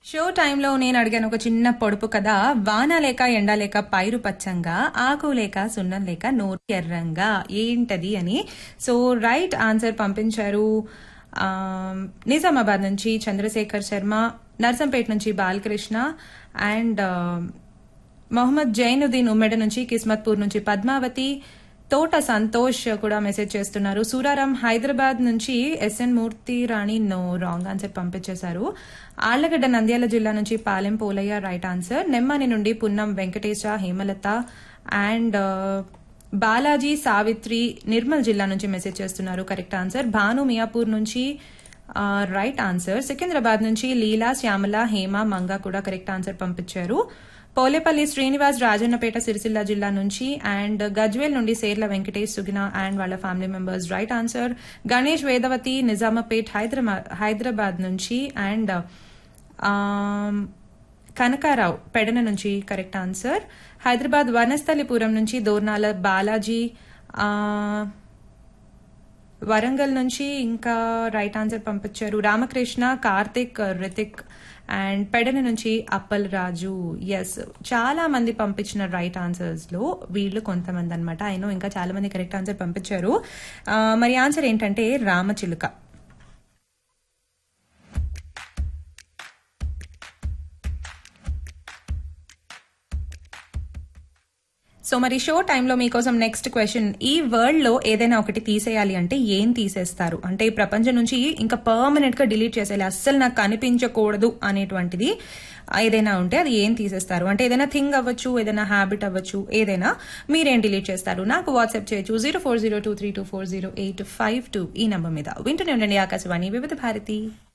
show టైంలో నేను అడిగాను ఒక చిన్న పొడుపు కదా వాన లేక ఎండ లేక పైరు పచ్చంగా ఆకు లేక సున్నం లేక నోరు ఎర్రంగా ఏంటది అని సో రైట్ ఆన్సర్ పంపించారు ఆ, నిజామాబాద్ నుంచి చంద్రశేఖర్ శర్మ నర్సంపేట నుంచి బాలకృష్ణ అండ్ మొహమ్మద్ జైనుద్దీన్ ఉమ్మెడ నుంచి కిస్మత్పూర్ నుంచి పద్మావతి తోట సంతోష్ కూడా మెసేజ్ చేస్తున్నారు సూరారాం హైదరాబాద్ నుంచి SN Murthy Rani no wrong answer పంపించేశారు ఆళ్లగడ్డ నంద్యాల జిల్లా నుంచి పాలెం పోలయ్య రైట్ ఆన్సర్ నెమ్మని నుండి పున్నం వెంకటేశ హేమలత అండ్ బాలాజీ సావిత్రి నిర్మల్ జిల్లా నుంచి మెసేజ్ చేస్తున్నారు కరెక్ట్ ఆన్సర్ భాను మియాపూర్ నుంచి రైట్ ఆన్సర్ సికింద్రాబాద్ నుంచి లీలా శ్యామల హేమ మంగ కూడా కరెక్ట్ ఆన్సర్ పంపించారు పోలేపల్లి శ్రీనివాస్ రాజన్నపేట సిరిసిల్ల జిల్లా నుంచి అండ్ గజ్వేల్ నుండి సేర్ల వెంకటేష్ సుగిన అండ్ వాళ్ళ family members right answer Ganesh Vedavathi Nizampet Hyderabad Hyderabad నుంచి అండ్ కనకారావు పెడన నుంచి కరెక్ట్ ఆన్సర్ హైదరాబాద్ వనస్థలిపురం నుంచి దోర్నాల బాలాజీ ఆ, వరంగల్ నుంచి ఇంకా రైట్ ఆన్సర్ పంపించారు రామకృష్ణ కార్తిక్ రితిక్ అండ్ పెడన నుంచి అప్పల్ రాజు ఎస్ చాలా మంది పంపించిన రైట్ ఆన్సర్స్ లో వీళ్ళు కొంతమంది అనమాట అయినో ఇంకా చాలా మంది కరెక్ట్ ఆన్సర్ పంపించారు ఆ, మరి ఆన్సర్ ఏంటంటే రామచిలుక సో మరి షో టైంలో మీకోసం నెక్స్ట్ క్వశ్చన్ ఈ వరల్డ్ లో ఏదైనా ఒకటి తీసేయాలి అంటే ఏం తీసేస్తారు అంటే ఈ ప్రపంచం నుంచి ఇంకా పర్మనెంట్ గా డిలీట్ చేసేయాలి అస్సలు నాకు కనిపించకూడదు అనేటువంటిది ఏదైనా ఉంటే అది ఏం తీసేస్తారు అంటే ఏదైనా థింగ్ అవ్వచ్చు ఏదైనా హ్యాబిట్ అవ్వచ్చు ఏదైనా మీరేం డిలీట్ చేస్తారు నాకు వాట్సాప్ చేయొచ్చు zero four zero two three two four zero eight five two ఈ నంబర్ మీద వింటూనే ఉండండి ఆకాశవాణి వివిధ భారతి